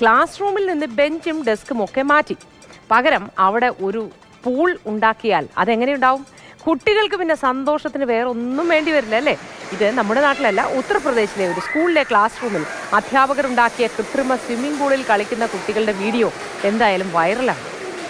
Class റൂമിൽ നിന്ന് ബെഞ്ചും ഡെസ്കും ഒക്കെ മാറ്റി പകരം അവിടെ ഒരു പൂൾ ഉണ്ടാക്കിയാൽ അതെങ്ങനെയുണ്ടാവും കുട്ടികൾക്ക് പിന്നെ സന്തോഷത്തിന് വേറെ ഒന്നും വേണ്ടി വരില്ല അല്ലേ ഇത് നമ്മുടെ നാട്ടിലല്ല ഉത്തർപ്രദേശിലെ ഒരു സ്കൂളിലെ ക്ലാസ് റൂമിൽ അധ്യാപകർ ഉണ്ടാക്കിയ കൃത്രിമ സ്വിമ്മിംഗ് പൂളിൽ കളിക്കുന്ന കുട്ടികളുടെ വീഡിയോ എന്തായാലും വൈറലാണ്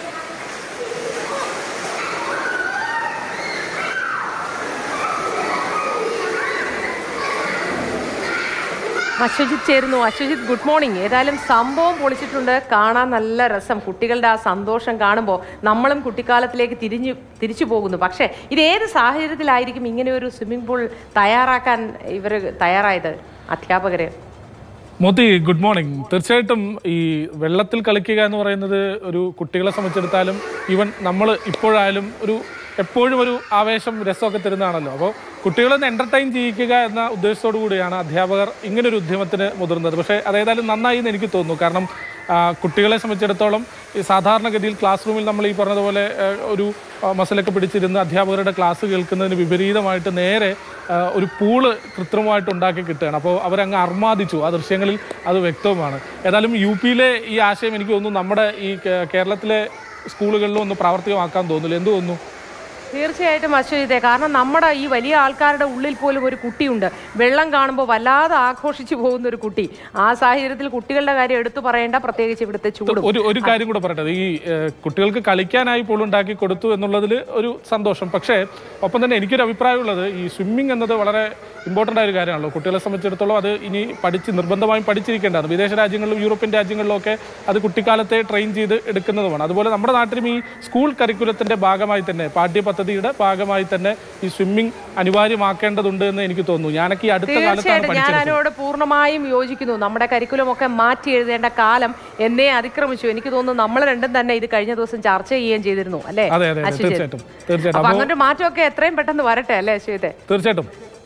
അശ്വജിത്ത് ചേരുന്നു അശ്വജിത്ത് ഗുഡ് മോർണിംഗ് ഏതായാലും സംഭവം പൊളിച്ചിട്ടുണ്ട് കാണാൻ നല്ല രസം കുട്ടികളുടെ ആ സന്തോഷം കാണുമ്പോൾ നമ്മളും കുട്ടിക്കാലത്തിലേക്ക് തിരിഞ്ഞു തിരിച്ചു പോകുന്നു പക്ഷേ ഇത് ഏത് സാഹചര്യത്തിലായിരിക്കും ഇങ്ങനെ ഒരു സ്വിമ്മിംഗ് പൂൾ തയ്യാറാക്കാൻ ഇവർ തയ്യാറായത് അധ്യാപകര് മോത്തി ഗുഡ് മോർണിംഗ് തീർച്ചയായിട്ടും ഈ വെള്ളത്തിൽ കളിക്കുക എന്ന് പറയുന്നത് ഒരു കുട്ടികളെ സംബന്ധിച്ചിടത്താലും ഈവൻ നമ്മൾ ഇപ്പോഴായാലും ഒരു എപ്പോഴും ഒരു ആവേശം രസമൊക്കെ തരുന്നതാണല്ലോ അപ്പോൾ കുട്ടികളൊന്ന് എൻ്റർടൈൻ ചെയ്യിക്കുക എന്ന ഉദ്ദേശത്തോടു കൂടിയാണ് അധ്യാപകർ ഇങ്ങനൊരു ഉദ്യമത്തിന് മുതിർന്നത് പക്ഷേ അതേതായാലും നന്നായി എന്ന് എനിക്ക് തോന്നുന്നു കാരണം ആ, കുട്ടികളെ സംബന്ധിച്ചിടത്തോളം ഈ സാധാരണഗതിയിൽ ക്ലാസ് റൂമിൽ നമ്മൾ ഈ പറഞ്ഞതുപോലെ ആ, ഒരു ആ, മസിലൊക്കെ പിടിച്ചിരുന്ന് അധ്യാപകരുടെ ക്ലാസ് കേൾക്കുന്നതിന് വിപരീതമായിട്ട് നേരെ ആ, ഒരു പൂള് കൃത്രിമമായിട്ട് ഉണ്ടാക്കി കിട്ടുകയാണ് അപ്പോൾ അവരങ്ങ് അർമാദിച്ചു ആ ദൃശ്യങ്ങളിൽ അത് വ്യക്തവുമാണ് ഏതായാലും യു പിയിലെ ഈ ആശയം എനിക്ക് തോന്നുന്നു നമ്മുടെ ഈ കേ- കേരളത്തിലെ സ്കൂളുകളിലും ഒന്ന് പ്രാവർത്തികമാക്കാൻ തോന്നുന്നില്ല എന്ത് തോന്നുന്നു തീർച്ചയായിട്ടും അശ്വജിത്തെ കാരണം നമ്മുടെ ഈ വലിയ ആൾക്കാരുടെ ഉള്ളിൽ പോലും ഒരു കുട്ടിയുണ്ട് വെള്ളം കാണുമ്പോൾ വല്ലാതെ ആഘോഷിച്ചു പോകുന്ന ഒരു കുട്ടി ആ സാഹചര്യത്തിൽ കുട്ടികളുടെ കാര്യം എടുത്തു പറയേണ്ട പ്രത്യേകിച്ച് ഇവിടുത്തെ ചൂടും ഒരു ഒരു കാര്യം കൂടെ പറയട്ടെ ഈ ഏഹ്, കുട്ടികൾക്ക് കളിക്കാനായി പൂൾ ഉണ്ടാക്കി കൊടുത്തു എന്നുള്ളതിൽ ഒരു സന്തോഷം പക്ഷേ ഒപ്പം തന്നെ എനിക്കൊരു അഭിപ്രായമുള്ളത് ഈ സ്വിമ്മിംഗ് എന്നത് വളരെ ഇമ്പോർട്ടൻ്റ് ആയ ഒരു കാര്യമാണല്ലോ കുട്ടികളെ സംബന്ധിച്ചിടത്തോളം അത് ഇനി പഠിച്ച് നിർബന്ധമായും പഠിച്ചിരിക്കേണ്ടതാണ് വിദേശ രാജ്യങ്ങളിലും യൂറോപ്യൻ രാജ്യങ്ങളിലും ഒക്കെ അത് കുട്ടിക്കാലത്തെ ട്രെയിൻ ചെയ്ത് എടുക്കുന്നതുമാണ് അതുപോലെ നമ്മുടെ നാട്ടിലും ഈ സ്കൂൾ കരിക്കുലത്തിന്റെ ഭാഗമായി തന്നെ പാഠ്യപദ്ധതിയുടെ ഭാഗമായി തന്നെ ഈ സ്വിമ്മിംഗ് അനിവാര്യമാക്കേണ്ടതുണ്ട് എന്ന് എനിക്ക് തോന്നുന്നു ഞാനൊക്കെ ഈ അടുത്ത കാലത്താണ് തീർച്ചയായിട്ടും ഞാൻ പഠിച്ചത് അതിനോട് പൂർണ്ണമായും യോജിക്കുന്നു നമ്മുടെ കരിക്കുലം ഒക്കെ മാറ്റി എഴുതേണ്ട കാലം എന്നേ അതിക്രമിച്ചു എനിക്ക് തോന്നുന്നു നമ്മൾ രണ്ടും തന്നെ ഇത് കഴിഞ്ഞ ദിവസം ചർച്ച ചെയ്യുകയും ചെയ്തിരുന്നു അല്ലേ അതെ അതെ അതെ അശ്വജിത്ത്? തീർച്ചയായിട്ടും തീർച്ചയായിട്ടും അപ്പൊ അപ്പോൾ അങ്ങനെ ഒരു മാറ്റമൊക്കെ എത്രയും പെട്ടെന്ന് വരട്ടെ അല്ലേ അശ്വജിത്തെ തീർച്ചയായിട്ടും